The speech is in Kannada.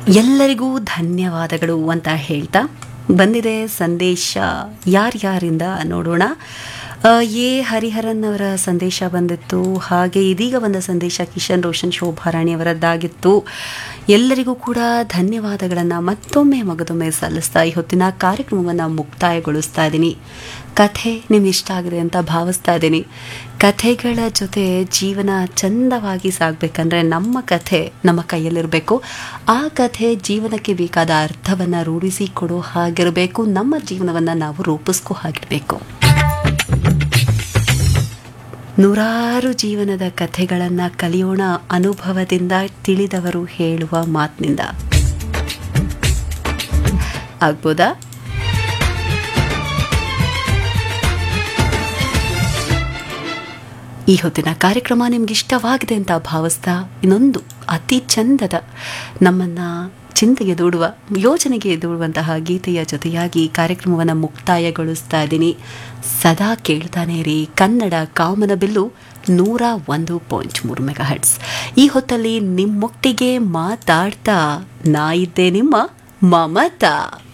ಎಲ್ಲರಿಗೂ ಧನ್ಯವಾದಗಳು ಅಂತ ಹೇಳ್ತಾ ಬಂದಿದೆ ಸಂದೇಶ ಯಾರ್ಯಾರಿಂದ ನೋಡೋಣ ಆ, ಎ ಹರಿಹರನ್ ಅವರ ಸಂದೇಶ ಬಂದಿತ್ತು ಹಾಗೆ ಇದೀಗ ಬಂದ ಸಂದೇಶ ಕಿಶನ್ ರೋಷನ್ ಶೋಭಾರಾಣಿ ಅವರದ್ದಾಗಿತ್ತು ಎಲ್ಲರಿಗೂ ಕೂಡ ಧನ್ಯವಾದಗಳನ್ನು ಮತ್ತೊಮ್ಮೆ ಮಗದೊಮ್ಮೆ ಸಲ್ಲಿಸ್ತಾ ಈ ಹೊತ್ತಿನ ಕಾರ್ಯಕ್ರಮವನ್ನು ಮುಕ್ತಾಯಗೊಳಿಸ್ತಾ ಇದ್ದೀನಿ ಕಥೆ ನಿಮ್ಗೆ ಇಷ್ಟ ಆಗಿದೆ ಅಂತ ಭಾವಿಸ್ತಾ ಇದ್ದೀನಿ ಕಥೆಗಳ ಜೊತೆ ಜೀವನ ಚಂದವಾಗಿ ಸಾಗಬೇಕಂದ್ರೆ ನಮ್ಮ ಕಥೆ ನಮ್ಮ ಕೈಯಲ್ಲಿರಬೇಕು ಆ ಕಥೆ ಜೀವನಕ್ಕೆ ಬೇಕಾದ ಅರ್ಥವನ್ನು ರೂಢಿಸಿ ಕೊಡೋ ಹಾಗಿರಬೇಕು ನಮ್ಮ ಜೀವನವನ್ನು ನಾವು ರೂಪಿಸ್ಕೋ ಹಾಗಿರಬೇಕು ನೂರಾರು ಜೀವನದ ಕಥೆಗಳನ್ನು ಕಲಿಯೋಣ ಅನುಭವದಿಂದ ತಿಳಿದವರು ಹೇಳುವ ಮಾತಿನಿಂದ ಆಗ್ಬೋದಾ ಈ ಹೊತ್ತಿನ ಕಾರ್ಯಕ್ರಮ ನಿಮ್ಗೆ ಇಷ್ಟವಾಗಿದೆ ಅಂತ ಭಾವಿಸ್ತಾ ಇನ್ನೊಂದು ಅತಿ ಚಂದದ ನಮ್ಮನ್ನ ಚಿಂತೆಗೆ ದೂಡುವ ಯೋಚನೆಗೆ ದೂಡುವಂತಹ ಗೀತೆಯ ಜೊತೆಯಾಗಿ ಕಾರ್ಯಕ್ರಮವನ್ನು ಮುಕ್ತಾಯಗೊಳಿಸ್ತಾ ಇದ್ದೀನಿ ಸದಾ ಕೇಳ್ತಾನೆ ರೀ ಕನ್ನಡ ಕಾಮನಬಿಲ್ಲು ನೂರ ಒಂದು ಪಾಯಿಂಟ್ ಮೂರು ಮೆಗಾ ಹಟ್ಸ್ ಈ ಹೊತ್ತಲ್ಲಿ ನಿಮ್ಮೊಟ್ಟಿಗೆ ಮಾತಾಡ್ತಾ ನಾ ಇದ್ದೆ ನಿಮ್ಮ ಮಮತಾ